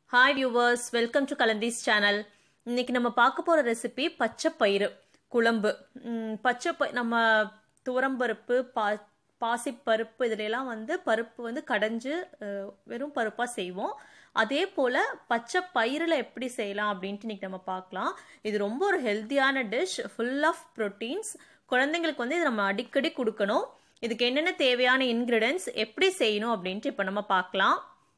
hi viewers welcome to கலந்தீஸ் channel இன்னைக்கு நம்ம பார்க்க போகிற ரெசிபி பச்சை பயிறு குழம்பு ம், பச்சை பை நம்ம துவரம்பருப்பு பா பாசிப்பருப்பு இதுலலாம் வந்து பருப்பு வந்து கடைஞ்சு அஹ், வெறும் பருப்பாக செய்வோம் அதே போல் பச்சை பயிரில் எப்படி செய்யலாம் அப்படின்ட்டு இன்னைக்கு நம்ம பார்க்கலாம் இது ரொம்ப ஒரு ஹெல்த்தியான டிஷ் ஃபுல் ஆஃப் ப்ரோட்டீன்ஸ் குழந்தைங்களுக்கு வந்து இது நம்ம அடிக்கடி கொடுக்கணும் இதுக்கு என்னென்ன தேவையான இன்க்ரீடியன்ஸ் எப்படி செய்யணும் அப்படின்ட்டு இப்போ நம்ம பார்க்கலாம்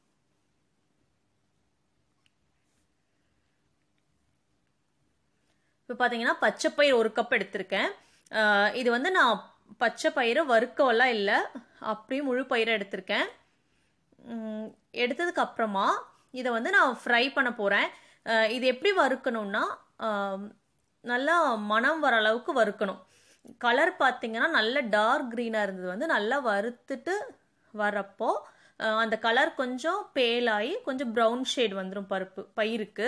இப்போ பார்த்தீங்கன்னா பச்சை பயிர் ஒரு கப் எடுத்திருக்கேன் அஹ் இது வந்து நான் பச்சை பயிறு வறுக்கவெல்லாம் இல்லை அப்படியே முழு பயிரை எடுத்திருக்கேன் உம், எடுத்ததுக்கு அப்புறமா இதை வந்து நான் ஃப்ரை பண்ண போகிறேன் இது எப்படி வறுக்கணும்னா அஹ், நல்லா மணம் வர அளவுக்கு வறுக்கணும் கலர் பார்த்தீங்கன்னா நல்ல டார்க் க்ரீனாக இருந்தது வந்து நல்லா வறுத்துட்டு வரப்போ அஹ், அந்த கலர் கொஞ்சம் பேலாகி கொஞ்சம் ப்ரௌன் ஷேட் வந்துடும் பருப்பு பயிருக்கு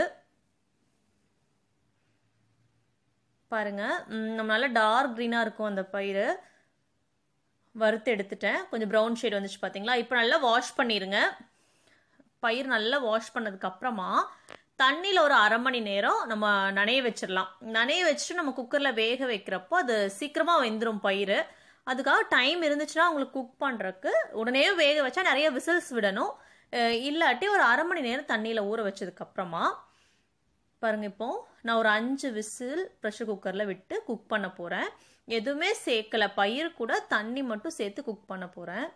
பாருங்க ம், நம்ம நல்லா டார்க் க்ரீனாக இருக்கும் அந்த பயிர் வறுத்து எடுத்துட்டேன் கொஞ்சம் ப்ரௌன் ஷேட் வந்துச்சு பார்த்தீங்களா இப்போ நல்லா வாஷ் பண்ணிடுங்க பயிர் நல்லா வாஷ் பண்ணதுக்கு அப்புறமா தண்ணியில் ஒரு அரை மணி நேரம் நம்ம நனைய வச்சிடலாம் நனைய வச்சுட்டு நம்ம குக்கரில் வேக வைக்கிறப்போ அது சீக்கிரமாக வெந்துடும் பயிர் அதுக்காக டைம் இருந்துச்சுன்னா உங்களுக்கு குக் பண்ணுறதுக்கு உடனே வேக வச்சா நிறைய விசில்ஸ் விடணும் அஹ் இல்லாட்டி ஒரு அரை மணி நேரம் தண்ணியில் ஊற வச்சதுக்கு அப்புறமா பாருங்க இப்போ நான் ஒரு அஞ்சு விசில் ப்ரெஷர் குக்கரில் விட்டு குக் பண்ண போகிறேன் எதுவுமே சேர்க்கல பயிர் கூட தண்ணி மட்டும் சேர்த்து குக் பண்ண போகிறேன்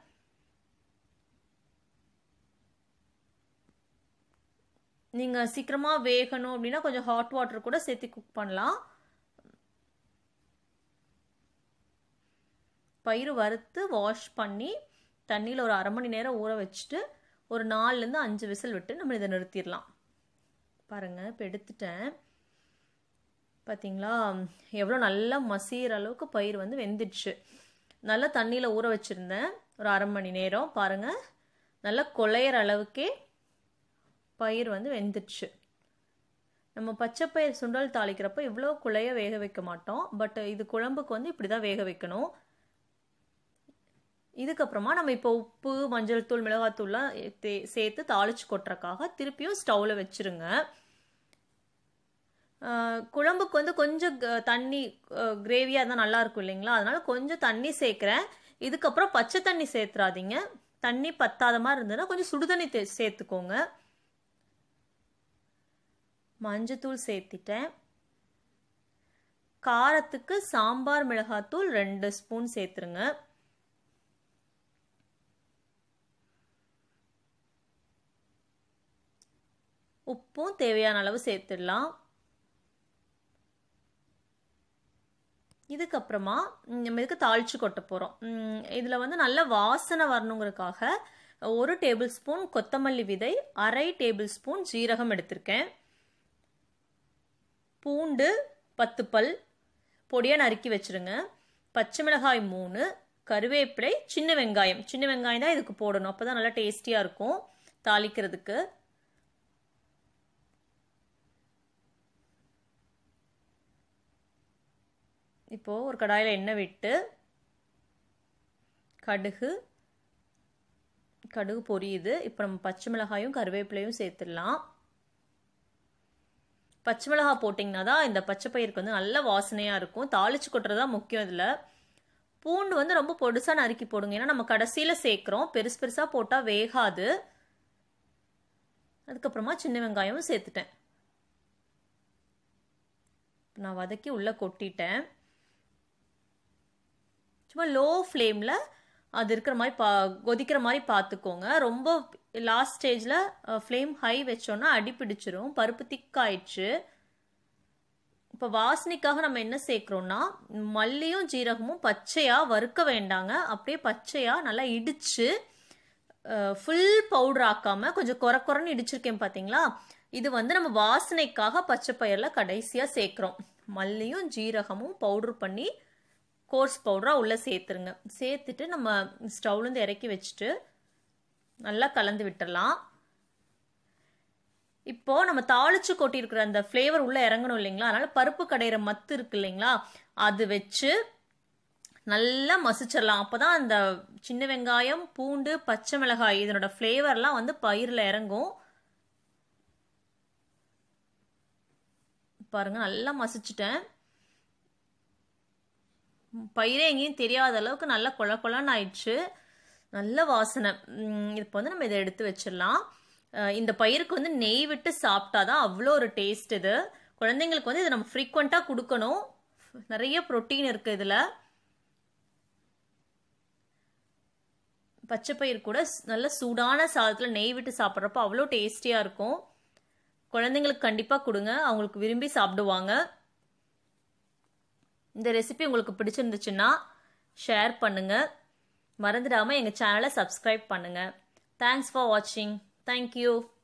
நீங்கள் சீக்கிரமாக வேகணும் அப்படின்னா கொஞ்சம் ஹாட் வாட்டர் கூட சேர்த்து குக் பண்ணலாம் பயிர் வறுத்து வாஷ் பண்ணி தண்ணியில் ஒரு அரை மணி நேரம் ஊற வச்சுட்டு ஒரு நாலுலேருந்து அஞ்சு விசில் விட்டு நம்ம இதை நிறுத்திடலாம் பாருங்க இப்போ எடுத்துட்டேன் பார்த்தீங்களா எவ்வளோ நல்லா மசிகிற அளவுக்கு பயிர் வந்து வெந்துடுச்சு நல்லா தண்ணியில் ஊற வச்சுருந்தேன் ஒரு அரை மணி நேரம் பாருங்கள் நல்லா குழையிற அளவுக்கே பயிர் வந்து வெந்துடுச்சு நம்ம பச்சை பயிர் சுண்டல் தாளிக்கிறப்ப இவ்வளோ குழைய வேக வைக்க மாட்டோம் பட் இது குழம்புக்கு வந்து இப்படி தான் வேக வைக்கணும் இதுக்கப்புறமா நம்ம இப்போ உப்பு மஞ்சள் தூள் மிளகாத்தூள்லாம் தே- சேர்த்து தாளிச்சு கொட்டுறக்காக திருப்பியும் ஸ்டவ்வில் வச்சிருங்க ஆஹ் குழம்புக்கு வந்து கொஞ்சம் க- தண்ணி கிரேவியாக இருந்தால் நல்லா இருக்கும் இல்லைங்களா அதனால கொஞ்சம் தண்ணி சேர்க்குறேன் இதுக்கப்புறம் பச்சை தண்ணி சேர்த்துறாதீங்க தண்ணி பத்தாத மாதிரி இருந்ததுன்னா கொஞ்சம் சுடுதண்ணி தே- சேர்த்துக்கோங்க மஞ்சத்தூள் சேர்த்திட்டேன் காரத்துக்கு சாம்பார் மிளகாத்தூள் ரெண்டு ஸ்பூன் சேர்த்துருங்க உப்பும் தேவையான அளவு சேர்த்துடலாம் இதுக்கப்புறமா ம், நம்ம இதுக்கு தாளிச்சு கொட்ட போகிறோம் இதில் வந்து நல்ல வாசனை வரணுங்கிறதுக்காக ஒரு டேபிள் ஸ்பூன் கொத்தமல்லி விதை அரை டேபிள் ஸ்பூன் ஜீரகம் எடுத்திருக்கேன் பூண்டு பத்து பல் பொடியாக நறுக்கி வச்சிருங்க பச்சை மிளகாய் மூணு கருவேப்பிலை சின்ன வெங்காயம் சின்ன வெங்காயம் தான் இதுக்கு போடணும் அப்போ தான் நல்லா டேஸ்டியாக இருக்கும் தாளிக்கிறதுக்கு இப்போது ஒரு கடாயில் எண்ணெய் விட்டு கடுகு கடுகு பொரியுது இப்போ நம்ம பச்சை மிளகாயும் கருவேப்பிலையும் சேர்த்துடலாம் பச்சை மிளகாய் போட்டிங்கன்னா தான் இந்த பச்சை பயிருக்கு வந்து நல்ல வாசனையாக இருக்கும் தாளிச்சு கொட்டுறது தான் முக்கியம் இதில் பூண்டு வந்து ரொம்ப பொடுசாக நறுக்கி போடுங்க ஏன்னா நம்ம கடைசியில் சேர்க்குறோம் பெருசு பெருசாக போட்டால் வேகாது அதுக்கப்புறமா சின்ன வெங்காயமும் சேர்த்துட்டேன் நான் வதக்கி உள்ளே கொட்டிட்டேன் சும்மா லோ ஃப்ளேமில் அது இருக்கிற மாதிரி பா கொதிக்கிற மாதிரி பார்த்துக்கோங்க ரொம்ப லாஸ்ட் ஸ்டேஜில் ஃப்ளேம் ஹை வச்சோன்னா அடி பிடிச்சிரும் பருப்பு திக்காயிடுச்சு இப்போ வாசனைக்காக நம்ம என்ன சேர்க்குறோம்னா மல்லியும் ஜீரகமும் பச்சையாக வறுக்க வேண்டாங்க அப்படியே பச்சையாக நல்லா இடித்து ஃபுல் பவுடர் ஆக்காமல் கொஞ்சம் குறை குறைன்னு இடிச்சிருக்கேன் பார்த்தீங்களா இது வந்து நம்ம வாசனைக்காக பச்சை பயிரில் கடைசியாக சேர்க்குறோம் மல்லியும் ஜீரகமும் பவுடர் பண்ணி கோர்ஸ் பவுடராக உள்ளே சேர்த்துருங்க சேர்த்துட்டு நம்ம ஸ்டவ்லேருந்து இறக்கி வச்சுட்டு நல்லா கலந்து விட்டுறலாம் இப்போ நம்ம தாளிச்சு கொட்டியிருக்கிற அந்த ஃப்ளேவர் உள்ளே இறங்கணும் இல்லைங்களா அதனால பருப்பு கடையிற மத்து இருக்கு இல்லைங்களா அது வச்சு நல்லா மசிச்சிடலாம் அப்பதான் அந்த சின்ன வெங்காயம் பூண்டு பச்சை மிளகாய் இதனோட ஃப்ளேவர்லாம் வந்து பயிரில் இறங்கும் பாருங்கள் நல்லா மசிச்சிட்டேன் பயிரே எங்கேயும் தெரியாத அளவுக்கு நல்லா கொல கொலன்னு ஆயிடுச்சு நல்ல வாசனை இப்போ வந்து நம்ம இதை எடுத்து வச்சிடலாம் இந்த பயிருக்கு வந்து நெய் விட்டு சாப்பிட்டா தான் அவ்வளோ ஒரு டேஸ்ட் இது குழந்தைங்களுக்கு வந்து இதை நம்ம ஃப்ரீக்வெண்ட்டாக கொடுக்கணும் நிறைய ப்ரோட்டீன் இருக்குது இதில் பச்சை பயிர் கூட நல்ல சூடான சாதத்தில் நெய் விட்டு சாப்பிட்றப்போ அவ்வளோ டேஸ்டியாக இருக்கும் குழந்தைங்களுக்கு கண்டிப்பாக கொடுங்க அவங்களுக்கு விரும்பி சாப்பிடுவாங்க இந்த ரெசிபி உங்களுக்கு பிடிச்சிருந்துச்சுன்னா ஷேர் பண்ணுங்கள் மறந்துடாமல் எங்கள் சேனலை சப்ஸ்கிரைப் பண்ணுங்கள் தேங்க்ஸ் ஃபார் வாட்சிங் தேங்க்யூ